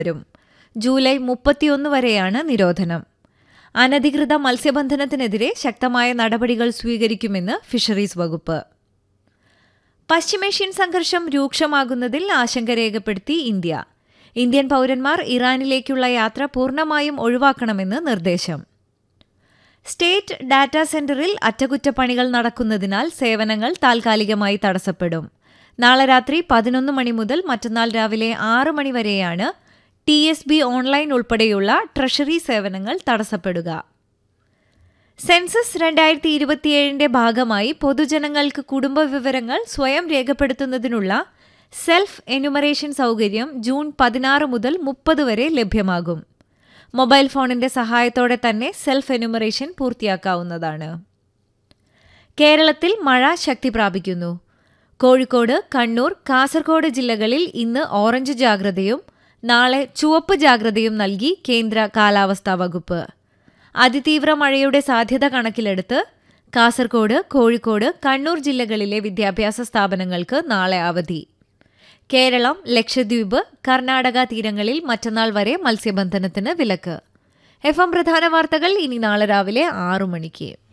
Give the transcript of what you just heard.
വരും ജൂലൈ മുപ്പത്തിയൊന്ന് വരെയാണ് നിരോധനം അനധികൃത മത്സ്യബന്ധനത്തിനെതിരെ ശക്തമായ നടപടികൾ സ്വീകരിക്കുമെന്ന് ഫിഷറീസ് വകുപ്പ് പശ്ചിമേഷ്യൻ സംഘർഷം രൂക്ഷമാകുന്നതിൽ ആശങ്ക രേഖപ്പെടുത്തി ഇന്ത്യ ഇന്ത്യൻ പൗരന്മാർ ഇറാനിലേക്കുള്ള യാത്ര പൂർണ്ണമായും ഒഴിവാക്കണമെന്ന് നിർദ്ദേശം സ്റ്റേറ്റ് ഡാറ്റാ സെന്ററിൽ അറ്റകുറ്റപ്പണികൾ നടക്കുന്നതിനാൽ സേവനങ്ങൾ താൽക്കാലികമായി തടസ്സപ്പെടും നാളെ രാത്രി പതിനൊന്ന് മണി മുതൽ മറ്റന്നാൾ രാവിലെ ആറ് മണി വരെയാണ് ടി എസ് ബി ഓൺലൈൻ ഉൾപ്പെടെയുള്ള ട്രഷറി സേവനങ്ങൾ തടസ്സപ്പെടുക സെൻസസ് രണ്ടായിരത്തി ഇരുപത്തിയേഴിന്റെ ഭാഗമായി പൊതുജനങ്ങൾക്ക് കുടുംബ വിവരങ്ങൾ സ്വയം രേഖപ്പെടുത്തുന്നതിനുള്ള സെൽഫ് എനുമറേഷൻ സൗകര്യം ജൂൺ പതിനാറ് മുതൽ മുപ്പത് വരെ ലഭ്യമാകും മൊബൈൽ ഫോണിന്റെ സഹായത്തോടെ തന്നെ സെൽഫ് എനുമറേഷൻ പൂർത്തിയാക്കാവുന്നതാണ് കേരളത്തിൽ മഴ ശക്തി പ്രാപിക്കുന്നു കോഴിക്കോട് കണ്ണൂർ കാസർഗോഡ് ജില്ലകളിൽ ഇന്ന് ഓറഞ്ച് ജാഗ്രതയും നാളെ ചുവപ്പ് ജാഗ്രതയും നൽകി കേന്ദ്ര കാലാവസ്ഥാ വകുപ്പ് അതിതീവ്ര മഴയുടെ സാധ്യത കണക്കിലെടുത്ത് കാസർഗോഡ് കോഴിക്കോട് കണ്ണൂർ ജില്ലകളിലെ വിദ്യാഭ്യാസ സ്ഥാപനങ്ങൾക്ക് നാളെ അവധി കേരളം ലക്ഷദ്വീപ് കർണാടക തീരങ്ങളിൽ മറ്റന്നാൾ വരെ മത്സ്യബന്ധനത്തിന് വിലക്ക് എഫ് എം പ്രധാന വാർത്തകൾ ഇനി നാളെ രാവിലെ ആറു മണിക്ക്